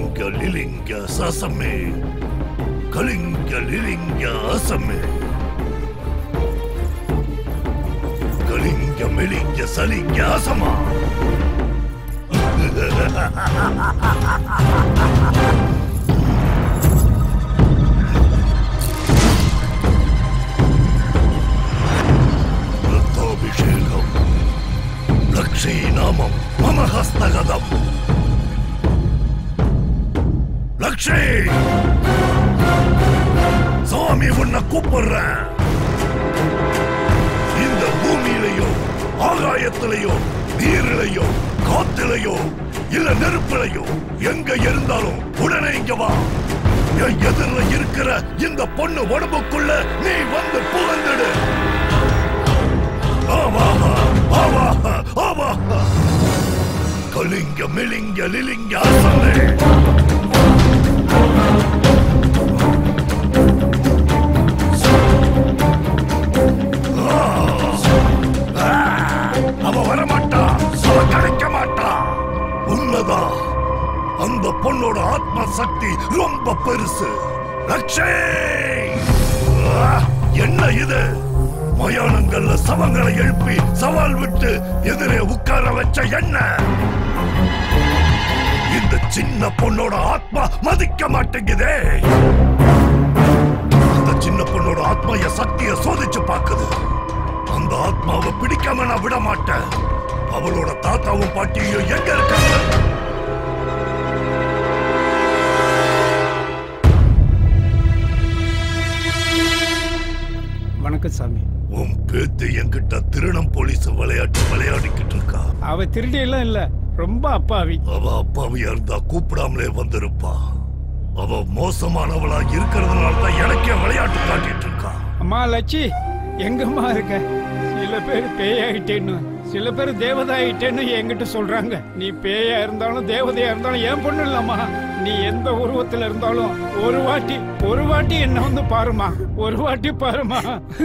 கலிங்க லிலிங்க சசமே கலிங்க லிலிங்க அசமே கலிங்க மெலிங்க சலிங்க அசமா ரத்தாபிஷேகம் லக்ஷீ நாமம் மம ஹஸ்தகதம் லக்ஷே சாமி உன்னை கூப்பிடுறேன் இந்த பூமியிலையோ ஆகாயத்திலேயோ நீரிலையோ காத்திலையோ இல்ல நெருப்பிலையோ எங்க இருந்தாலும் உடனே இங்க வா என் எதிரில இருக்கிற இந்த பொண்ணு உடம்புக்குள்ள நீ வந்து புகுந்துடு ஆமா ஆமா ஆமா கலிங்க மிலிங்க லிலிங்க அசமே அவ வரமாட்டான் அவ கிடைக்க மாட்டான் உண்மைதான் அந்த பொண்ணோட ஆத்ம சக்தி ரொம்ப பெருசு லக்ஷே ஆ, என்ன இது மயானங்கள்ல சவங்களை எழுப்பி சவால் விட்டு எதிரே உட்கார வச்ச என்ன இந்த சின்ன பொண்ணோட ஆத்மா மதிக்க மாட்டேங்குதே அந்த சின்ன பொண்ணோட ஆத்மா என் சக்தியை சோதிச்சு பார்க்குது அந்த ஆத்மாவை பிடிக்காம நான் விட மாட்டேன் அவளோட தாத்தாவும் பாட்டியும் எங்க இருக்காங்க வணக்கம் சாமி உன் பேத்து என்கிட்ட திருடம் போலீஸ் விளையாட்டு விளையாடிக்கிட்டு இருக்கா அவ திருடி எல்லாம் இல்ல ரொம்ப அப்பாவி அவ அப்பாவியா இருந்தா கூப்பிடாமலே வந்திருப்பா அவ மோசமானவளா இருக்கிறதுனால தான் எனக்கே விளையாட்டு காட்டிட்டு இருக்கா அம்மா லட்சி எங்கம்மா இருக்க சில பேர் பேயாயிட்டேன்னு சில பேர் தேவதாயிட்டேன்னு என்கிட்ட சொல்றாங்க நீ பேயா இருந்தாலும் தேவதையா இருந்தாலும் என் பொண்ணு இல்லம்மா நீ எந்த உருவத்துல இருந்தாலும் ஒரு வாட்டி ஒரு வாட்டி என்ன வந்து பாருமா ஒரு வாட்டி பாருமா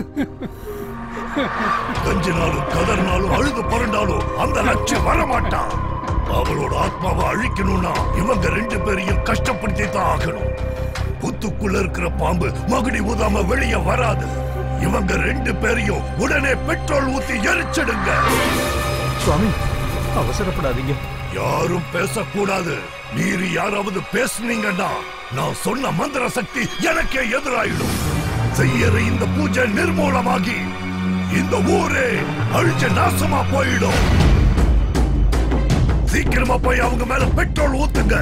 கஞ்சினாலும் கதறினாலும் அழுது புரண்டாலும் அந்த லட்சியம் வரமாட்டா அவளோட ஆத்மாவை அழிக்கணும்னா இவங்க ரெண்டு பேரையும் கஷ்டப்படுத்தி தான் ஆகணும் புத்துக்குள்ள இருக்கிற பாம்பு மகுடி ஊதாம வெளியே வராது இவங்க ரெண்டு பேரையும் உடனே பெட்ரோல் ஊத்தி எரிச்சிடுங்க சுவாமி அவசரப்படாதீங்க யாரும் பேசக்கூடாது மீறி யாராவது பேசுனீங்கன்னா நான் சொன்ன மந்திர சக்தி எனக்கே எதிராயிடும் செய்யற இந்த பூஜை நிர்மூலமாகி இந்த ஊரே அழிஞ்ச நாசமா போயிடும் சீக்கிரமா போய் அவங்க மேல பெட்ரோல் ஊத்துங்க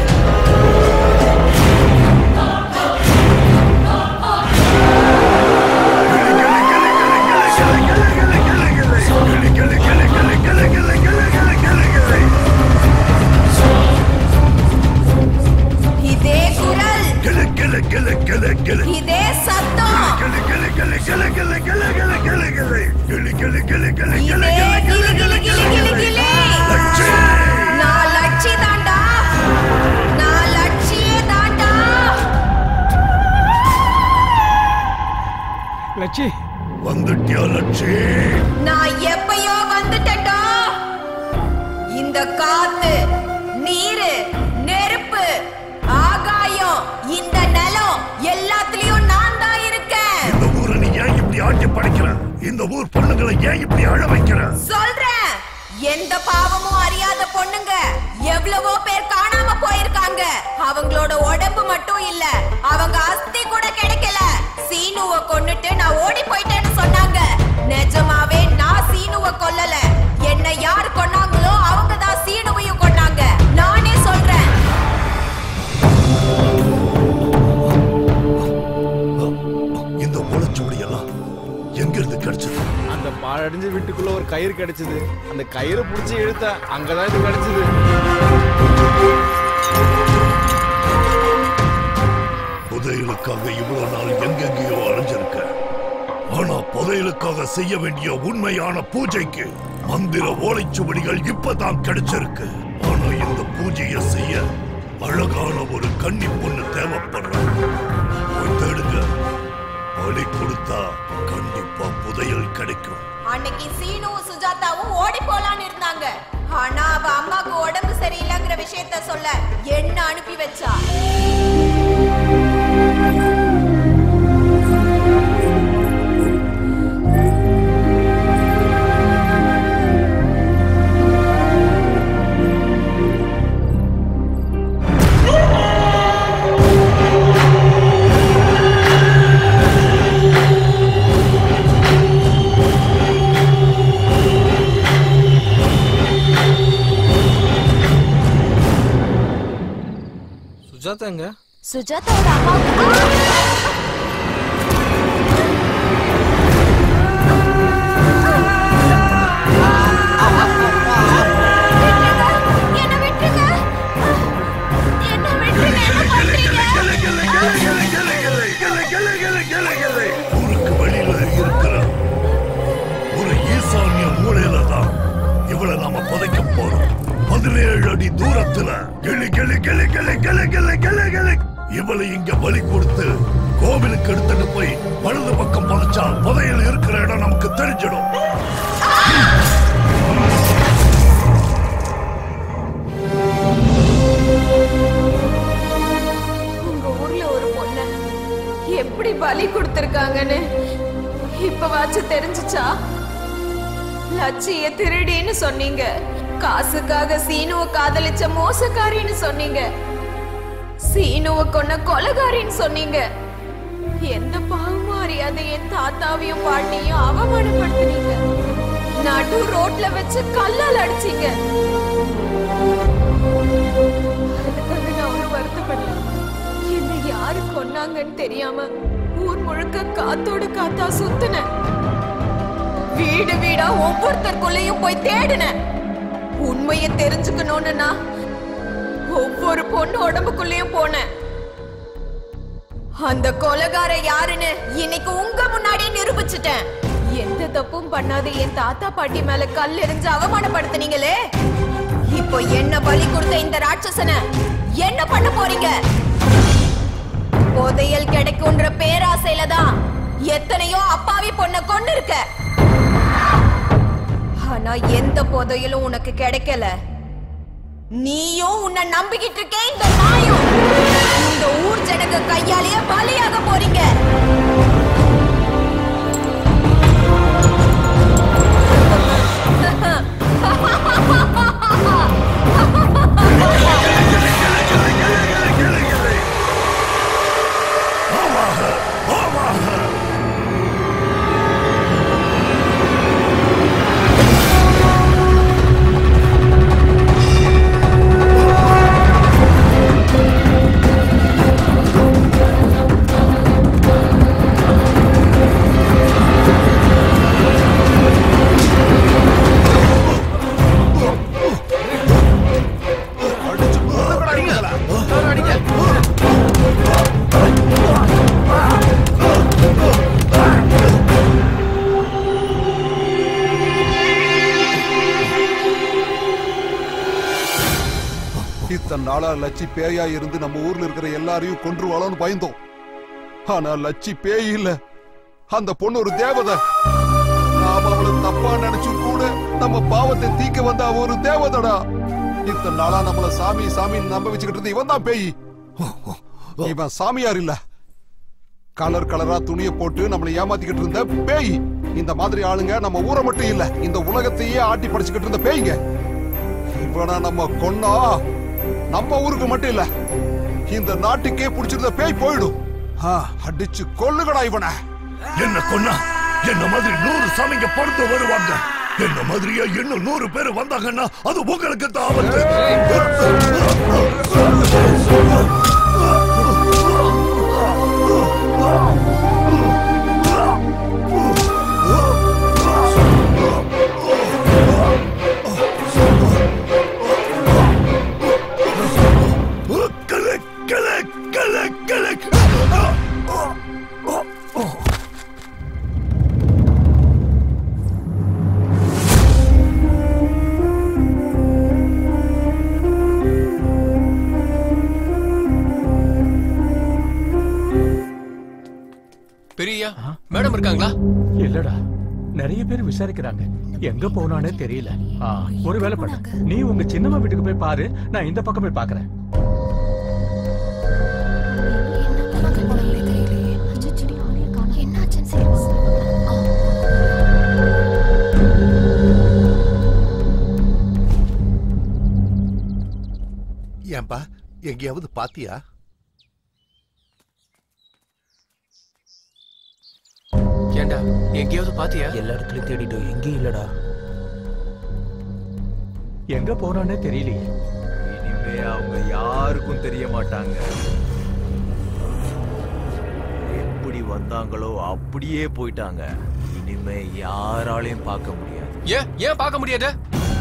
இதே குரல் கிளு கிளு கிளு கிளு கிளு இதே சத்தம் கிளு கிளு கிளு கிளு கிளு கிளு கிளு கிளு கிளு கிளு கிளு கிளு கிளு கிளு இதே கிளி கிளி கிளி கிளி கிளி நான் லட்சி தாண்டா நான் லட்சியே தாண்டா லட்சி வந்துட்டியா லட்சி நான் எப்பயோ வந்துட்டேன்டா இந்த காத்து நீரு நெருப்பு ஆகாயம் இந்த நிலம் எல்லாத்துலயும் நான் தான் இருக்கேன் இந்த ஊரை நீ ஏன் இப்படி ஆட்டி படைக்கிற இந்த ஊர் பொண்ணுங்களை ஏன் இப்படி அழ வைக்கிற சொல்றேன் எந்த பாவமும் அறியாத பொண்ணுங்க எவ்வளவோ பேர் காணாம போயிருக்காங்க அவங்களோட உடம்பு மட்டும் இல்ல அவங்க அஸ்தி கூட கிடைக்கல சீனுவ கொன்னுட்டு நான் ஓடி போயிட்டேன்னு சொன்னாங்க நிஜமாவே நான் சீனுவ கொல்லல என்ன யார் கொன்னாங்களோ அவங்க தான் சீனுவையும் கொன்னாங்க நானே சொல்றேன் இந்த ஓலைச்சுவடி எல்லாம் எங்க இருந்து கிடைச்சது அந்த பாழடைஞ்ச வீட்டுக்குள்ள ஒரு கயிறு கிடைச்சது அந்த கயிறை புடிச்சு இழுத்தா அங்கதான் இது கிடைச்சது புதையலுக்காக இவ்வளவு நாள் எங்கெங்கேயோ அலைஞ்சிருக்க ஆனா புதையலுக்காக செய்ய வேண்டிய உண்மையான பூஜைக்கு மந்திர ஓலைச்சுவடிகள் இப்பதான் கிடைச்சிருக்கு ஆனா இந்த பூஜையை செய்ய அழகான ஒரு கன்னி பொண்ணு தேவைப்படுறாங்க போய் தேடுங்க பலி கொடுத்தா கண்டிப்பா புதையல் கிடைக்கும் அன்னைக்கு சீனுவும் சுஜாதாவும் ஓடி போலான்னு இருந்தாங்க ஆனா அவ அம்மாக்கு உடம்பு சரியில்லைங்கிற விஷயத்த சொல்ல என்ன அனுப்பி வச்சா சுஜாதா எங்க சுஜாதாவோட அம்மாவுக்கு என்ன விட்டுருங்க என்ன விட்டுருங்க என்ன பண்றீங்க ஊருக்கு வெளியில இருக்கிற ஒரு ஈசான்ய மூலையில தான் இவளை நாம புதைக்க போறோம் பதினேழு அடி தூரத்துல கிளி கிளி கிளி கிளி கிளி கிளி கிளி கிளி இவளை இங்க பலி கொடுத்து கோவிலுக்கு எடுத்துட்டு போய் வலது பக்கம் புதைச்சா புதையல் இருக்கிற இடம் நமக்கு தெரிஞ்சிடும் உங்க ஊர்ல ஒரு பொண்ண எப்படி பலி கொடுத்திருக்காங்கன்னு இப்பவாச்சும் தெரிஞ்சுச்சா லட்சிய திருடின்னு சொன்னீங்க காசுக்காக சீனுவ காதலிச்ச மோசக்காரின்னு சொன்னீங்க சீனுவ கொன்ன கொலகாரின்னு சொன்னீங்க எந்த பாவமும் அறியாத என் தாத்தாவையும் பாட்டியும் அவமானப்படுத்துனீங்க நடு ரோட்ல வச்சு கல்லால் அடிச்சீங்க அதுக்காக நான் ஒன்றும் வருத்தப்படல என்னை யாரு கொன்னாங்கன்னு தெரியாம ஊர் முழுக்க காத்தோட காத்தா சுத்துனேன் வீடு வீடா ஒவ்வொருத்தருக்குள்ளேயும் போய் தேடினேன் உண்மையை தெரிஞ்சுக்கணும்னு நான் ஒவ்வொரு பொண்ணு உடம்புக்குள்ளேயும் போனேன் அந்த கொலகார யாருன்னு இன்னைக்கு உங்க முன்னாடி நிரூபிச்சிட்டேன் எந்த தப்பும் பண்ணாத என் தாத்தா பாட்டி மேல கல் எறிஞ்சு அவமானப்படுத்துனீங்களே இப்போ என்ன பலி கொடுத்த இந்த ராட்சசனை என்ன பண்ண போறீங்க புதையல் கிடைக்கும்ன்ற பேராசையில தான் எத்தனையோ அப்பாவி பொண்ண கொண்டு இருக்க ஆனா எந்த புதையலும் உனக்கு கிடைக்கல நீயும் உன்னை நம்பிக்கிட்டு இருக்கே இந்த நாயும் இந்த ஊர் ஜனங்க கையாலேயே பலியாக போறீங்க ஆமாக ஆமாக இத்தனை நாளா லட்சி பேயா இருந்து நம்ம ஊர்ல இருக்கிற எல்லாரையும் கொன்றுவாளோன்னு பயந்தோம் ஆனா லட்சி பேய் இல்ல அந்த பொண்ணு ஒரு தேவதை நாம அவளை தப்பா நினைச்சு கூட நம்ம பாவத்தை தீக்க வந்த அவ ஒரு தேவதடா இத்தனை நாளா நம்மள சாமி சாமின்னு நம்ப வச்சுக்கிட்டு இருந்த இவன் தான் பேய் இவன் சாமியார் இல்ல கலர் கலரா துணியை போட்டு நம்மளை ஏமாத்திக்கிட்டு இருந்த பேய் இந்த மாதிரி ஆளுங்க நம்ம ஊரை மட்டும் இல்ல இந்த உலகத்தையே ஆட்டி படிச்சுக்கிட்டு இருந்த பேய்ங்க இவனை நம்ம கொன்னா நம்ம ஊருக்கு மட்டும் இல்ல இந்த நாட்டுக்கே பிடிச்சிருந்த பேய் போயிடும் ஆ, அடிச்சு கொல்லுகடா இவனை என்ன கொன்னா என்ன மாதிரி நூறு சாமிங்க பொறுத்து வருவாங்க என்ன மாதிரியா இன்னும் நூறு பேர் வந்தாங்கன்னா அது உங்களுக்கு தான் ஆபத்து கிளிக், கிளிக், கிளிக், கிளிக். பெரியா மேடம் இருக்காங்களா இல்லடா நிறைய பேர் விசாரிக்கிறாங்க எங்க போனானே தெரியல ஆ, ஒரு வேலை பண்ண நீ உங்க சின்னம்மா வீட்டுக்கு போய் பாரு நான் இந்த பக்கம் போய் பாக்குறேன் என்னாச்சுன்னு சரி ஏன்பா எங்கேயாவது பாத்தியா ஏண்டா எங்கேயாவது பாத்தியா எல்லா இடத்துலயும் தேடிட்டோம் எங்கேயும் இல்லடா எங்க போனானே தெரியலையே இனிமே அவங்க யாருக்கும் தெரிய மாட்டாங்க எப்படி வந்தாங்களோ அப்படியே போயிட்டாங்க இனிமே யாராலையும் பார்க்க முடியாது ஏன் ஏன் பார்க்க முடியாது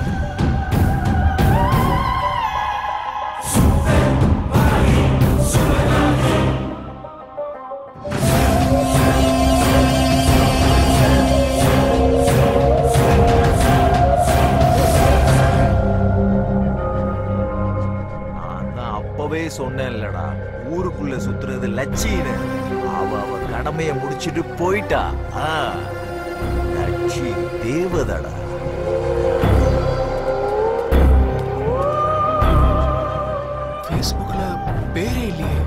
நான் தான் அப்பவே சொன்னேன்லடா ஊருக்குள்ள சுத்துறது லட்சின்னு அவ அவ கடமைய முடிச்சிட்டு போயிட்டா ஆ, லட்சி தேவதடா ஃபேஸ்புக்ல பேரே இல்லையே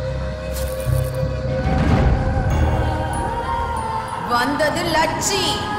வந்தது லட்சி